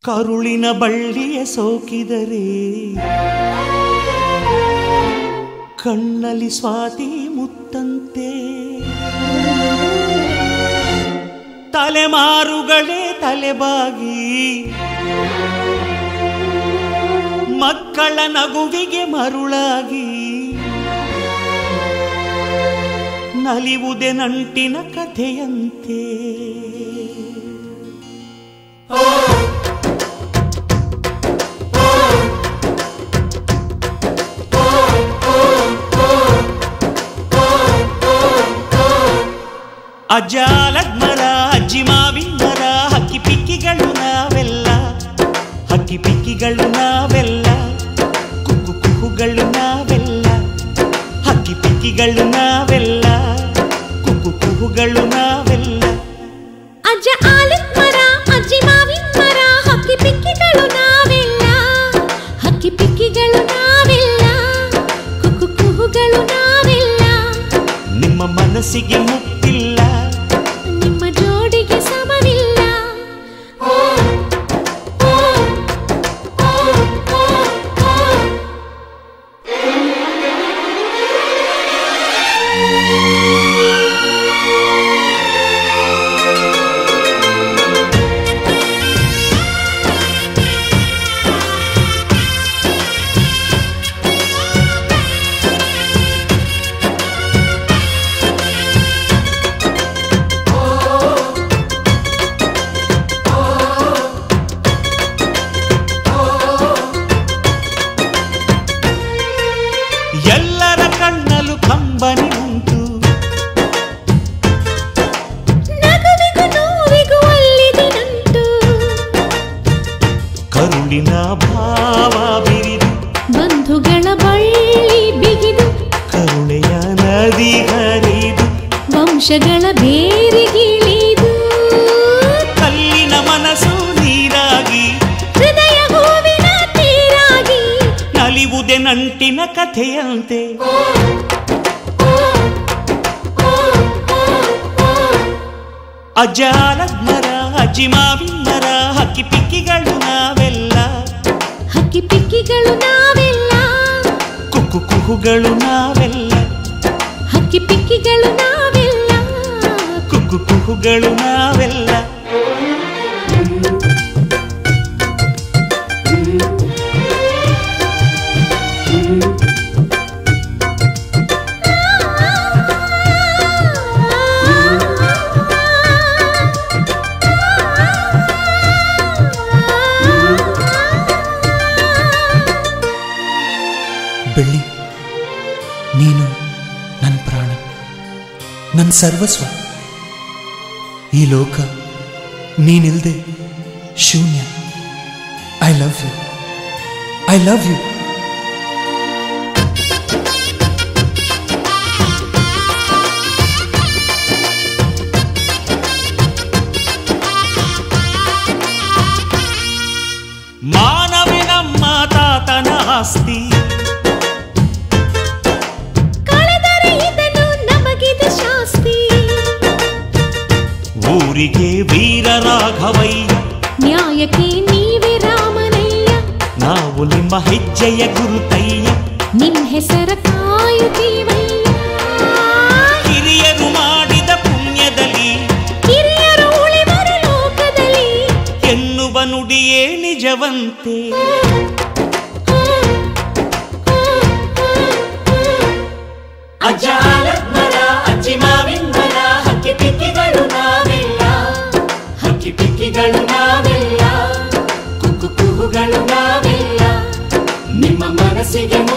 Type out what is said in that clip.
ಕರುಳಿನ ಬಳ್ಳಿಯ ಸೋಕಿದರೆ ಕಣ್ಣಲ್ಲಿ ಸ್ವಾತಿ ಮುತ್ತಂತೆ ತಲೆಮಾರುಗಳೇ ತಲೆಬಾಗಿ ಮಕ್ಕಳ ನಗುವಿಗೆ ಮರುಳಾಗಿ ನಲಿವುದೆ ನಂಟಿನ ಕಥೆಯಂತೆ ಅಜ್ಜಾಲದ್ ಮರ ಅಜ್ಜಿ ಮಾವಿನ ಮರ ಹಕ್ಕಿ ಪಿಕ್ಕಿಗಳು ನಾವೆಲ್ಲ ಹಕ್ಕಿ ಪಿಕ್ಕಿಗಳು ನಾವೆಲ್ಲ ಕುಕ್ಕು ಕುಹುಗಳು ನಾವೆಲ್ಲ ಹಕ್ಕಿ ಪಿಕ್ಕಿಗಳು ನಾವೆಲ್ಲ ಕುಕ್ಕು ಕುಹುಗಳು ನಾವೆಲ್ಲ ಅಜ್ಜ ಆಲದ ಮರ ಅಜ್ಜಿ ಮಾವಿನ ಮರ ಹಕ್ಕಿ ಪಿಕ್ಕಿಗಳು ನಾವೆಲ್ಲ ಹಕ್ಕಿ ಪಿಕ್ಕಿಗಳು ನಾವೆಲ್ಲ ಕುಕ್ಕು ಕುಹುಗಳು ನಾವೆಲ್ಲ ನಿಮ್ಮ ಮನಸ್ಸಿಗೆ ಮುಟ್ಟಿಲ್ಲ ನಿಮ್ಮ ಜೋಡಿಗೆ ಸಮವಿಲ್ಲ ಎಲ್ಲರ ಕಣ್ಣಲು ಕಂಬನಿ ಉಂಟು ನಗುವಿಗೂ ನೋವಿಗೂ ಅಲ್ಲಿದೆ ನಂಟು ಕರುಳಿನ ಭಾವ ಬಿರಿದು ಬಂಧುಗಳ ಬಳ್ಳಿ ಬಿಗಿದು ಕರುಣೆಯ ನದಿ ಹರಿದು ವಂಶಗಳ ಬೇರಿಗಿಳಿದು ಕಲ್ಲಿನ ಮನಸ್ಸು ನೀರಾಗಿ ಹೃದಯ ಹೂವಿನ ತೀರಾಗಿ ನಲಿವುದೆ ನಂಟಿನ ಕಥೆಯಂತೆ ಅಜಾಲದ್ ಮರ ಅಜ್ಜಿ ಮಾವಿನ ಮರ ಹಕ್ಕಿ ಪಿಕ್ಕಿಗಳು ನಾವೆಲ್ಲ ಹಕ್ಕಿ ಪಿಕ್ಕಿಗಳು ನಾವೆಲ್ಲ ಕುಕ್ಕು ಕುಹುಗಳು ನಾವೆಲ್ಲ ಹಕ್ಕಿ ಪಿಕ್ಕಿಗಳು ನಾವೆಲ್ಲ ಕುಕ್ಕು ಕುಹುಗಳು ನಾವೆಲ್ಲ ಬೆಳ್ಳಿ ನೀನು ನನ್ನ ಪ್ರಾಣ ನನ್ನ ಸರ್ವಸ್ವ ಈ ಲೋಕ ನೀನಿಲ್ದೆ ಶೂನ್ಯ I love you I love you ಮಾನವೇ ನಮ್ಮ ತಾತನ ಆಸ್ತಿ ಕಳೆದರೆ ಇದನ್ನು ನಮಗಿದು ಶಾಸ್ತಿ ಊರಿಗೆ ವೀರ ರಾಘವಯ್ಯ ನ್ಯಾಯಕ್ಕೆ ನೀವೇ ರಾಮನಯ್ಯ ನಾವು ನಿಮ್ಮ ಹೆಜ್ಜೆಯ ಗುರುತಯ್ಯ ನಿಮ್ ಹೆಸರ ಕಾಯುತ್ತೀವಯ್ಯ ಹಿರಿಯರು ಮಾಡಿದ ಪುಣ್ಯದಲ್ಲಿ ಹಿರಿಯರು ಉಳಿವರು ಲೋಕದಲ್ಲಿ ಎನ್ನುವ ನುಡಿಯೇ ನಿಜವಂತೆ ಅಜಾಲದ್ ಮರ ಅಜ್ಜಿ ಮಾವಿನ ಮರ ಹಕ್ಕಿ ಪಿಕ್ಕಿಗಳು ನಾವೆಲ್ಲ ಹಕ್ಕಿ ಪಿಕ್ಕಿಗಳು ನಾವೆಲ್ಲ ಕುಕ್ಕು ಕುಹುಗಳು ನಾವೆಲ್ಲ ನಿಮ್ಮ ಮನಸ್ಸಿಗೆ